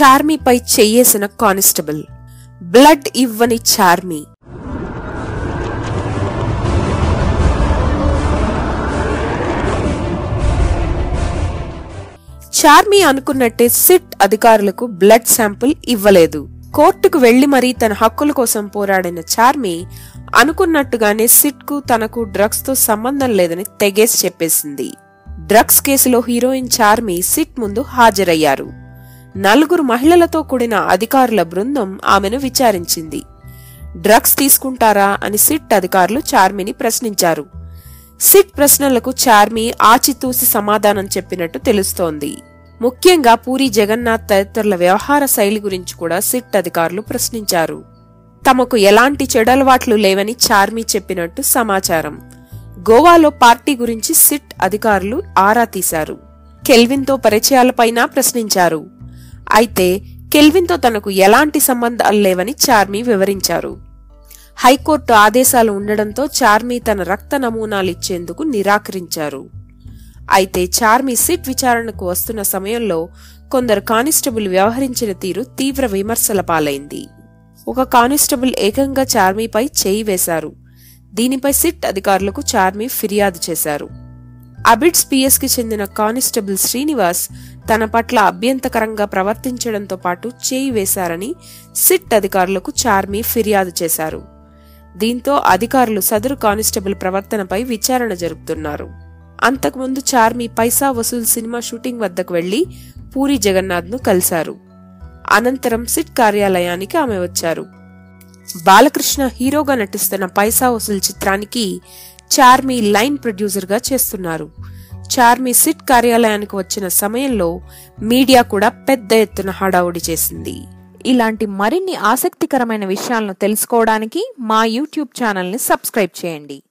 చార్మీపై చెయ్యేసిన constable blood ఇవ్వని చార్మీ చార్మీ అనుకున్నట్టే SIT అధికారులకు బ్లడ్ శాంపుల్ ఇవ్వలేదు కోర్టుకు వెళ్లి మరీ తన హక్కుల కోసం పోరాడిన చార్మీ అనుకున్నట్టుగానే సిట్ కు తనకు డ్రగ్స్ తో సంబంధం లేదని తెగేసి చెప్పేసింది డ్రగ్స్ కేసులో హీరోయిన్ చార్మీ సిట్ ముందు హాజరయ్యారు నలుగురు మహిళలతో కూడిన అధికారుల బృందం ఆమెను విచారించింది డ్రగ్స్ తీసుకుంటారా అని సిట్ అధికారులు చార్మీని ప్రశ్నించారు సిట్ ప్రశ్నలకు చార్మీ ఆచితూసి సమాధానం చెప్పినట్టు తెలుస్తోంది ముఖ్యంగా పూరి జగన్నాథ్ తదితరుల వ్యవహార శైలి గురించి కూడా సిట్ అధికారులు ప్రశ్నించారు తమకు ఎలాంటి చెడలవాట్లు లేవని చార్మీ చెప్పినట్టు సమాచారం గోవాలో పార్టీ గురించి సిట్ అధికారులు ఆరా తీశారు కెల్విన్తో పరిచయాలపైన ప్రశ్నించారు అయితే కెల్విన్తో తనకు ఎలాంటి సంబంధాలు లేవని చార్మీ వివరించారు హైకోర్టు ఆదేశాలు ఉండడంతో చార్మీ తన రక్త నమూనాలు ఇచ్చేందుకు నిరాకరించారు అయితే చార్మీ సిట్ విచారణకు వస్తున్న సమయంలో కొందరు కానిస్టేబుల్ వ్యవహరించిన తీరు తీవ్ర విమర్శల పాలైంది ఒక కానిస్టేబుల్ ఏకంగా చార్మీపై చేయి వేశారు దీనిపై సిట్ అధికారులకు చార్మీ ఫిర్యాదు చేశారు అబిడ్స్ పిఎస్ కి చెందిన కానిస్టేబుల్ శ్రీనివాస్ తన పట్ల అభ్యంతకరంగా ప్రవర్తించడంతో పాటు చేయి వేశారని సిట్ అధికారులకు చార్మీ ఫిర్యాదు చేశారు దీంతో అధికారులు సదరు కానిస్టేబుల్ ప్రవర్తనపై విచారణ జరుపుతున్నారు అంతకుముందు చార్మీ పైసా వసూల్ సినిమా షూటింగ్ వద్దకు వెళ్లి పూరి జగన్నాథ్ ను కలిశారు అనంతరం సిట్ కార్యాలయానికి ఆమె వచ్చారు బాలకృష్ణ హీరోగా నటిస్తున్న పైసా వసూల్ చిత్రానికి చార్మీ లైన్ ప్రొడ్యూసర్ గా చేస్తున్నారు చార్మీ సిట్ కార్యాలయానికి వచ్చిన సమయంలో మీడియా కూడా పెద్ద ఎత్తున హడావుడి చేసింది ఇలాంటి మరిన్ని ఆసక్తికరమైన విషయాలను తెలుసుకోవడానికి మా యూట్యూబ్ ఛానల్ని సబ్స్క్రైబ్ చేయండి